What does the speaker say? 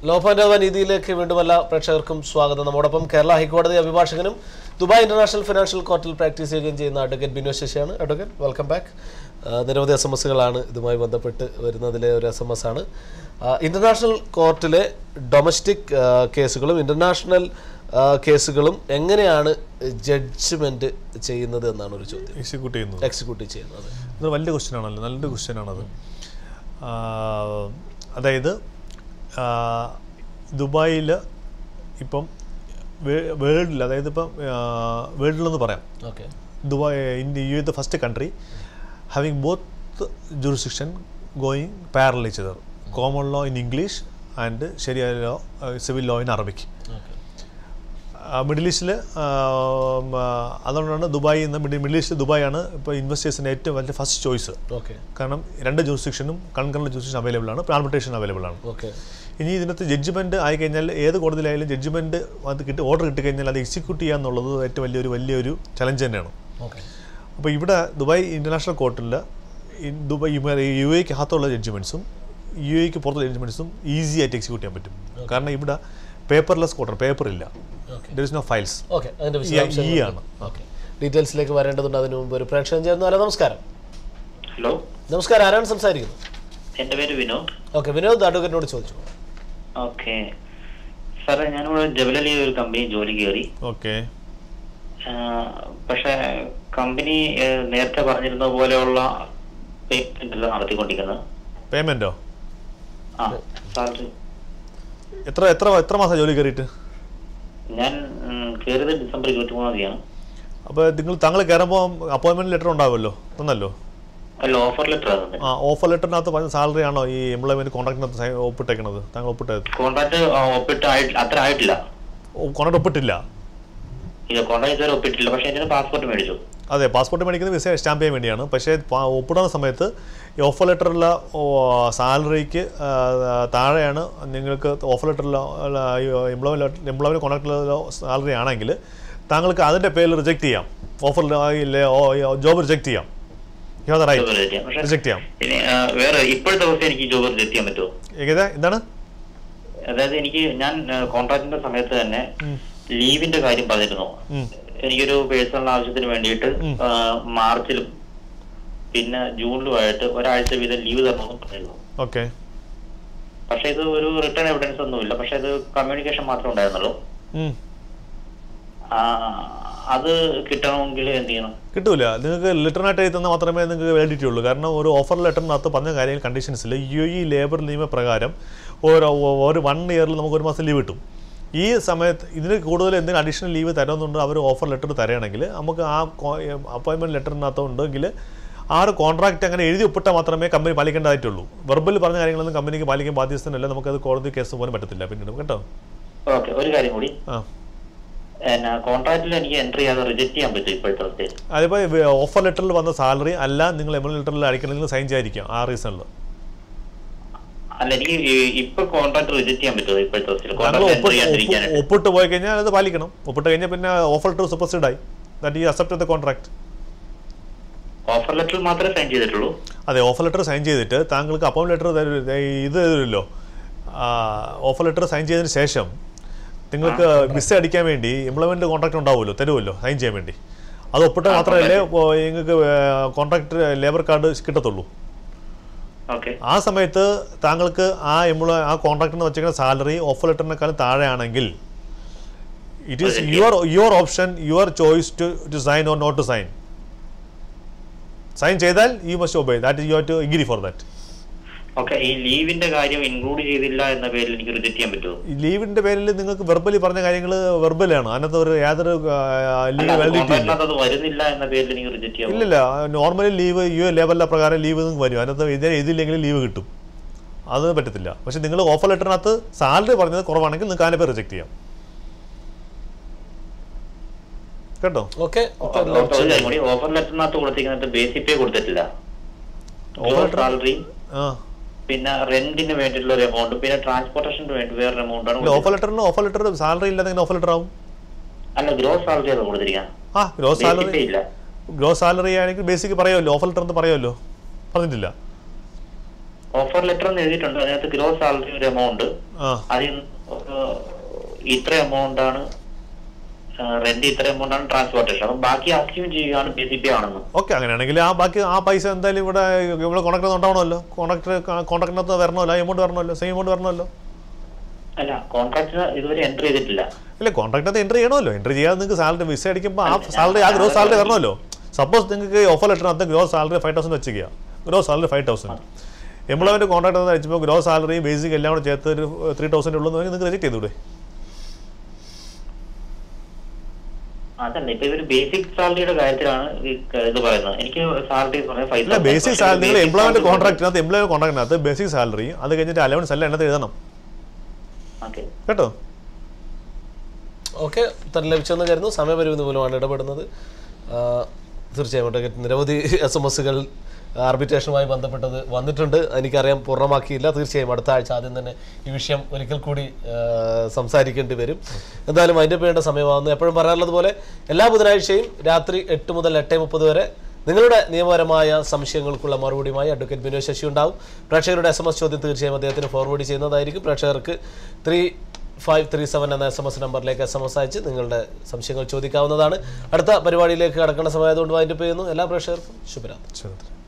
ലോഫാൻ്റെ നീതിയിലേക്ക് വീണ്ടും എല്ലാ പ്രേക്ഷകർക്കും സ്വാഗതം നമ്മോടൊപ്പം കേരള ഹൈക്കോടതി അഭിഭാഷകനും ദുബായ് ഇന്റർനാഷണൽ ഫിനാൻഷ്യൽ കോർട്ടിൽ പ്രാക്ടീസ് ചെയ്യുകയും ചെയ്യുന്ന അഡ്വക്കേറ്റ് ബിനോ ശശിയാണ് അഡ്വക്കേറ്റ് വെൽക്കം ബാക്ക് നിരവധി എസ് എം എസുകളാണ് ഇതുമായി ബന്ധപ്പെട്ട് വരുന്നതിലെ ഒരു എസ് എം എസ് ആണ് ഇന്റർനാഷണൽ കോർട്ടിലെ ഡൊമസ്റ്റിക് കേസുകളും ഇന്റർനാഷണൽ കേസുകളും എങ്ങനെയാണ് ജഡ്ജ്മെന്റ് ചെയ്യുന്നത് എന്നാണ് ഒരു ചോദ്യം എക്സിക്യൂട്ട് ചെയ്യുന്നത് എക്സിക്യൂട്ട് ചെയ്യുന്നത് ഇത് വലിയ ക്വസ്റ്റ്യൻ ആണല്ലോ നല്ലൊരു ക്വസ്റ്റ്യൻ ആണത് ആ, അതായത് ദുബായിൽ ഇപ്പം വേൾഡിൽ അതായത് ഇപ്പം വേൾഡിലെന്ന് പറയാം okay Dubai India you the first country having both jurisdiction going parallel each other common law in English and ശരിയായ law civil law in Arabic okay middle ഈസ്റ്റിൽ അതുകൊണ്ടാണ് ദുബായ് എന്ന മിഡിൽ മിഡിൽ ഈസ്റ്റ് ദുബായാണ് ഇപ്പോൾ ഇൻവെസ്റ്റേഴ്സിൻ്റെ ഏറ്റവും വലിയ ഫസ്റ്റ് ചോയ്സ് ഓക്കെ കാരണം രണ്ട് ജൂറിസ്ഡിക്ഷനും കൺകറന്റ് ജൂറിസ്ഡിക്ഷൻ അവൈലബിൾ ആണ് ആർബിട്രേഷൻ അവൈലബിൾ ആണ് ഓക്കെ ഇനി ഇതിനകത്ത് ജഡ്ജ്മെൻറ്റ് ആയി കഴിഞ്ഞാൽ ഏത് കോടതിയിലായാലും ജഡ്ജ്മെൻറ്റ് അത് കിട്ടി ഓർഡർ കിട്ടിക്കഴിഞ്ഞാൽ അത് എക്സിക്യൂട്ട് ചെയ്യുക എന്നുള്ളത് ഏറ്റവും വലിയൊരു വലിയൊരു ചലഞ്ച് തന്നെയാണ് ഓക്കെ അപ്പോൾ ഇവിടെ ദുബായ് ഇൻ്റർനാഷണൽ കോർട്ടിൽ ദുബായ് യു എക്ക് അകത്തുള്ള ജഡ്ജ്മെൻറ്റ്സും യു എക്ക് പുറത്തുള്ള ജഡ്ജ്മെൻറ്റ്സും ഈസി ആയിട്ട് എക്സിക്യൂട്ട് ചെയ്യാൻ പറ്റും കാരണം ഇവിടെ പേപ്പർലെസ് കോർട്ടർ പേപ്പർ ഇല്ല okay there is no files okay അതിന്റെ ഈ വിശദാംശങ്ങൾ ആണ് ഓക്കെ ഡീറ്റെയിൽസിലേക്ക് വരേണ്ടതുണ്ട് അതിനു മുമ്പ് ഒരു പ്രേക്ഷകൻ ചേർന്നു ഹലോ നമസ്കാരം ഹലോ നമസ്കാരം ആരാണ് സംസാരിക്കുന്നത് എൻ്റെ പേര് വിനോദ് ഓക്കെ വിനോദ് അഡ്വക്കേറ്റിനോട് ചോദിച്ചു ഓക്കെ സാറേ ഞാനിവിടെ ജബലലി ഒരു കമ്പനി ജോലി കയറി ഓക്കെ പക്ഷെ കമ്പനി ഏഹ്, നേരത്തെ പറഞ്ഞിരുന്ന പോലെയുള്ള പേയ്മെന്റ് അല്ല നടത്തിക്കൊണ്ടിരിക്കുന്നത് പേയ്മെൻറ്റോ ആ സാലറി എത്ര എത്ര എത്ര മാസം ജോലി കയറിയിട്ട് ഞാൻ ഉം, കയറിയത് ഡിസംബർ ഇരുപത്തി മൂന്നാം തീയതിയാണ് അപ്പോൾ നിങ്ങൾ താങ്കൾ കയറുമ്പോൾ അപ്പോയിൻമെൻറ്റ് ലെറ്റർ ഉണ്ടാവുമല്ലോ തന്നല്ലോ അല്ല ഓഫർ ലെറ്റർ തന്നെ ആ ഓഫർ ലെറ്ററിനകത്ത് പറഞ്ഞ സാലറി ആണോ ഈ എംപ്ലോയ്മെൻറ്റ് കോൺട്രാക്റ്റിനകത്ത് സൈ- ഒപ്പിട്ടേക്കണത് താങ്കൾ ഒപ്പിട്ടത് കോൺട്രാക്ട് ഒപ്പിട്ട് ആയിട്ട് അത്ര ആയിട്ടില്ല കോൺട്രാക്ട് ഒപ്പിട്ടില്ല ഇല്ല കോൺട്രാക്ട് ഇതുവരെ ഒപ്പിട്ടില്ല പക്ഷെ എൻ്റെ പാസ്പോർട്ട് മേടിച്ചു അതെ പാസ്പോർട്ട് മേടിക്കുന്നത് വിസ സ്റ്റാമ്പ് ചെയ്യാൻ വേണ്ടിയാണ് പക്ഷേ പാ- ഒപ്പിടുന്ന സമയത്ത് ഈ ഓഫർ ലെറ്ററിലുള്ള സാലറിക്ക് താഴെയാണ് നിങ്ങൾക്ക് ഓഫർ ലെറ്ററിലുള്ള എംപ്ലോയ്മെൻറ്റ് എംപ്ലോയ്മെൻറ്റ് കോൺട്രാക്റ്റിലുള്ള സാലറി ആണെങ്കിൽ താങ്കൾക്ക് അതിൻ്റെ പേരിൽ റിജക്റ്റ് ചെയ്യാം ഓഫർ ജോബ് റിജക്റ്റ് ചെയ്യാം you have the job right reject ചെയ്യാം പക്ഷെ റിജക്റ്റ് ചെയ്യാം ഇനി ആ, വേറെ ഇപ്പോഴത്തെ ദിവസം എനിക്ക് ജോബ് റിജക്റ്റ് ചെയ്യാൻ പറ്റുമോ ഏകദേശം എന്താണ് അതായത് എനിക്ക് ഞാൻ കോൺട്രാക്ടിന്റെ സമയത്ത് തന്നെ ലീവിന്റെ കാര്യം പറഞ്ഞിരുന്നു ഉം. എനിക്കൊരു പേഴ്സണൽ ആവശ്യത്തിന് വേണ്ടിയിട്ട് ആ, മാർച്ചിലും പിന്നെ ജൂണിലുമായിട്ട് ഒരാഴ്ച വീതം ലീവ് തരണമെന്ന് പറഞ്ഞിരുന്നു ഓക്കെ പക്ഷെ ഇത് ഒരു റിട്ടേൺ എവിഡൻസ് ഒന്നുമില്ല പക്ഷെ ഇത് കമ്മ്യൂണിക്കേഷൻ മാത്രമേ ഉണ്ടായിരുന്നുള്ളൂ ആ, അത് കിട്ടണമെങ്കിൽ എന്ത് ചെയ്യണം കിട്ടൂല നിങ്ങൾക്ക് ലിറ്ററിനായിട്ട് എഴുതി തന്നാൽ മാത്രമേ നിങ്ങൾക്ക് വാലിഡിറ്റി ഉള്ളൂ കാരണം ഒരു ഓഫർ ലെറ്ററിനകത്ത് പറഞ്ഞ കാര്യങ്ങൾ കണ്ടീഷൻസിൽ യു ഇ ലേബർ നിയമപ്രകാരം ഒരു ഒരു വൺ ഇയറിൽ നമുക്ക് ഒരു മാസം ലീവ് കിട്ടും ഈ സമയത്ത് ഇതിന് കൂടുതൽ എന്തെങ്കിലും അഡീഷണൽ ലീവ് തരുന്നുണ്ട് അവർ ഓഫർ ലെറ്റർ തരുകയാണെങ്കിൽ നമുക്ക് ആ അപ്പോയിൻമെൻറ്റ് ലെറ്ററിനകത്ത് ഉണ്ടെങ്കിൽ ആ ഒരു കോൺട്രാക്റ്റ് അങ്ങനെ എഴുതി ഒപ്പിട്ടാൽ മാത്രമേ കമ്പനി പാലിക്കേണ്ടതായിട്ടുള്ളൂ വെർബൽ പറഞ്ഞ കാര്യങ്ങളൊന്നും കമ്പനിക്ക് പാലിക്കാൻ ബാധ്യസ്ഥനല്ല നമുക്കത് കോടതി കേസ് പോലും പറ്റത്തില്ല പിന്നീട് കേട്ടോ ഓക്കെ ഒരു കാര്യം കൂടി ആ എന്നാ കോൺട്രാക്റ്റിൽ എനിക്ക് എൻട്രി ചെയ്യാതെ റിജക്ട് ചെയ്യാൻ പറ്റും ഇപ്പോഴത്തെ അവസ്ഥയിൽ അതിപ്പോൾ ഓഫർ ലെറ്ററിൽ വന്ന സാലറി അല്ല നിങ്ങൾ എം എൽ ലെറ്ററിൽ അടിക്കണമെങ്കിൽ സൈൻ ചെയ്യാതിരിക്കാം ആ റീസണിൽ അല്ല എനിക്ക് ഈ- ഇപ്പൊ കോൺട്രാക്ട് റിജക്ട് ചെയ്യാൻ പറ്റുമോ ഇപ്പോഴത്തെ അവസ്ഥയിൽ താങ്കൾ കോൺട്രാക്ട് എൻട്രി ഒപ്പിട്ട് ചെയ്യാണ്ടിരിക്കാനായിട്ട് ഒപ്പ്- ഒപ്പിട്ട് പോയി കഴിഞ്ഞാൽ അത് പാലിക്കണം ഒപ്പിട്ട് കഴിഞ്ഞാൽ പിന്നെ ഓഫർ ലെറ്റർ സൂപ്പർസീഡ് ആയി ദാറ്റ് ഈ അക്സെപ്റ്റ് ദ കോൺട്രാക്ട് ഓഫർ ലെറ്ററിൽ മാത്രമേ സൈൻ ചെയ്തിട്ടുള്ളൂ അതെ ഓഫർ ലെറ്റർ സൈൻ ചെയ്തിട്ട് താങ്കൾക്ക് അപ്പം ലെറ്റർ ഇത് തരുമല്ലോ ഓഫർ ലെറ്റർ സൈൻ ചെയ്തതിന് ശേഷം നിങ്ങൾക്ക് വിസ അടിക്കാൻ വേണ്ടി എംപ്ലോയ്മെൻറ്റ് കോൺട്രാക്ട് ഉണ്ടാവുമല്ലോ തരുമല്ലോ സൈൻ ചെയ്യാൻ വേണ്ടി അത് ഒപ്പിട്ടാൽ മാത്രമല്ലേ ഓ, നിങ്ങൾക്ക് കോൺട്രാക്ട് ലേബർ കാർഡ് കിട്ടത്തുള്ളൂ ഓക്കെ ആ സമയത്ത് താങ്കൾക്ക് ആ എംപ്ലോയ് ആ കോൺട്രാക്ടറിന് വെച്ചിരിക്കുന്ന സാലറി ഓഫർ ലെറ്ററിനേക്കാളും താഴെയാണെങ്കിൽ it is your your option your choice to to sign or not to sign sign ചെയ്താൽ you must obey that you have to agree for that okay ഈ ലീവിന്റെ കാര്യം ഇൻക്ലൂഡ് ചെയ്തില്ല എന്ന പേരിൽ എനിക്ക് റിജക്ട് ചെയ്യാൻ പറ്റുമോ ഈ ലീവിന്റെ പേരിൽ നിങ്ങൾക്ക് വെർബലി പറഞ്ഞ കാര്യങ്ങൾ വെർബലാണ് അതിനകത്ത് ഒരു യാതൊരു ലീവ് വാലിഡിറ്റി ഇല്ല കോൺട്രാക്ടിനകത്ത് അത് വരുന്നില്ല എന്ന പേരിൽ എനിക്ക് റിജക്ട് ചെയ്യാം ഇല്ലില്ല നോർമലി ലീവ് യു ലേബറിലെ പ്രകാരം ലീവ് നിങ്ങൾക്ക് വരും അതിനകത്ത് ഇതിനെ എഴുതില്ലെങ്കിൽ ലീവ് കിട്ടും അത് പറ്റത്തില്ല പക്ഷെ നിങ്ങൾ ഓഫർ ലെറ്ററിനകത്ത് സാലറി പറഞ്ഞത് കുറവാണെങ്കിൽ നിങ്ങൾക്ക് അതിനെ പേര് റിജക്ട് ചെയ്യാം കേട്ടോ ഓക്കെ ഒരു കാര്യം കൂടി ഓഫർ ലെറ്ററിനകത്ത് കൊടുത്തിരിക്കുന്നത് ബേസിക് പേ കൊടുത്തിട്ടില്ല Offer letter- സാലറി ആ പിന്നെ റെന്റിന് വേണ്ടിയിട്ടുള്ള ഒരു എമൗണ്ട് പിന്നെ ട്രാൻസ്പോർട്ടേഷന് വേണ്ടി വേറൊരു എമൗണ്ട് ആണ് ഇല്ല ഓഫർ കൊടുത്തിരിക്കുന്നത്. ലെറ്ററിന് ഓഫർ ലെറ്റർ സാലറി ഇല്ലാതെ എങ്ങനെ ഓഫർ ലെറ്റർ ആവും അല്ല ഗ്രോസ് സാലറി ആണ് കൊടുത്തിരിക്കുന്നത് ആ ഗ്രോസ് ബേസിക് പേ സാലറി ഇല്ല ഗ്രോസ് സാലറി ആണെങ്കിൽ ബേസിക് പറയുമല്ലോ ഓഫർ ലെറ്റർ എന്ന് പറയുമല്ലോ പറഞ്ഞിട്ടില്ല ഓഫർ ലെറ്റർ എന്ന് എഴുതിയിട്ടുണ്ട് അതിനകത്ത് ഗ്രോസ് സാലറി ഒരു എമൗണ്ട് ആ അതിൽ ഏഹ്, ഇത്ര എമൗണ്ട് ആണ് റെന്റ് ഇത്ര എമൗണ്ട് ആണ് ട്രാൻസ്പോർട്ടേഷൻ അപ്പം ബാക്കി അസ്യൂം ചെയ്യുകയാണ് ബി സി പി ആണെന്ന് ഓക്കെ അങ്ങനെയാണെങ്കിൽ ആ ബാക്കി ആ പൈസ എന്തായാലും ഇവിടെ ഇവിടെ കോൺട്രാക്ടർ ഉണ്ടാവണമല്ലോ കോൺട്രാക്ടർ കോൺട്രാക്ടിനകത്ത് വരണമല്ലോ എമൗണ്ട് വരണമല്ലോ സെയിം എമൗണ്ട് വരണമല്ലോ അല്ല കോൺട്രാക്ടിന് ഇതുവരെ എൻട്രി ചെയ്തിട്ടില്ല ഇല്ല കോൺട്രാക്ടകത്ത് എൻട്രി ചെയ്യണമല്ലോ എൻട്രി ചെയ്യാതെ നിങ്ങൾക്ക് സാലറി വിസ അടിക്കുമ്പോൾ ആ സാലറി ആ ഗ്രോസ് സാലറി വരണമല്ലോ സപ്പോസ് നിങ്ങൾക്ക് ഓഫർ ലെറ്ററിനകത്ത് ഗ്രോസ് സാലറി ഫൈവ് തൗസൻഡ് വെച്ചിരിക്കുക gross salary five thousand employment contract അടിച്ചപ്പോൾ ഗ്രോസ് സാലറി ബേസിക് എല്ലാം കൂടെ ചേർത്ത് ഒരു ത്രീ തൗസൻഡ് ഉള്ളൂ നിങ്ങൾക്ക് റിജക്ട് ചെയ്തൂടെ അതല്ല ഇപ്പൊ ഇവര് ബേസിക് സാലറിയുടെ കാര്യത്തിലാണ് ഈ ക- ഇത് പറയുന്നത് എനിക്ക് സാലറി പറഞ്ഞ ഇല്ല ബേസിക് സാലറി നിങ്ങൾ എംപ്ലോയ്മെന്റ് കോൺട്രാക്ടിനകത്ത് എംപ്ലോയ്മെന്റ് കോൺട്രാക്ടിനകത്ത് ബേസിക് സാലറി അത് കഴിഞ്ഞിട്ട് അലവൻസ് എല്ലാം എണ്ണത്ത് എഴുതണം ഓക്കെ കേട്ടോ ഓക്കെ ഉത്തരം ലഭിച്ചെന്ന് കരുതുന്നു സമയപരിമിതി മൂലമാണ് ഇടപെടുന്നത് ആ, തീർച്ചയായും അഡ്വക്കേറ്റ് നിരവധി എസ് എം എസുകൾ ആർബിട്രേഷനുമായി ബന്ധപ്പെട്ടത് വന്നിട്ടുണ്ട് എനിക്കറിയാം പൂർണ്ണമാക്കിയില്ല തീർച്ചയായും അടുത്ത ആഴ്ച ആദ്യം തന്നെ ഈ വിഷയം ഒരിക്കൽ കൂടി ആ, സംസാരിക്കേണ്ടി വരും എന്തായാലും അതിൻ്റെ വേണ്ട സമയമാകുന്നു എപ്പോഴും പറയാറുള്ളത് പോലെ എല്ലാ ബുധനാഴ്ചയും രാത്രി എട്ട് മുതൽ എട്ട് മുപ്പത് വരെ നിങ്ങളുടെ നിയമപരമായ സംശയങ്ങൾക്കുള്ള മറുപടിയുമായി അഡ്വക്കേറ്റ് ബിനോയ് ശശി ഉണ്ടാവും പ്രേക്ഷകരുടെ എസ് എം എസ് ചോദ്യം തീർച്ചയായും അദ്ദേഹത്തിന് ഫോർവേഡ് ചെയ്യുന്നതായിരിക്കും പ്രേക്ഷകർക്ക് ത്രീ ഫൈവ് ത്രീ സെവൻ എന്ന എസ് എം എസ് നമ്പറിലേക്ക് എസ് എം എസ് അയച്ച് നിങ്ങളുടെ സംശയങ്ങൾ ചോദിക്കാവുന്നതാണ് അടുത്ത പരിപാടിയിലേക്ക് കടക്കേണ്ട സമയമായതുകൊണ്ട് വൈൻഡപ്പ് ചെയ്യുന്നു എല്ലാ പ്രേക്ഷകർക്കും ശുഭരാത്രി ശരി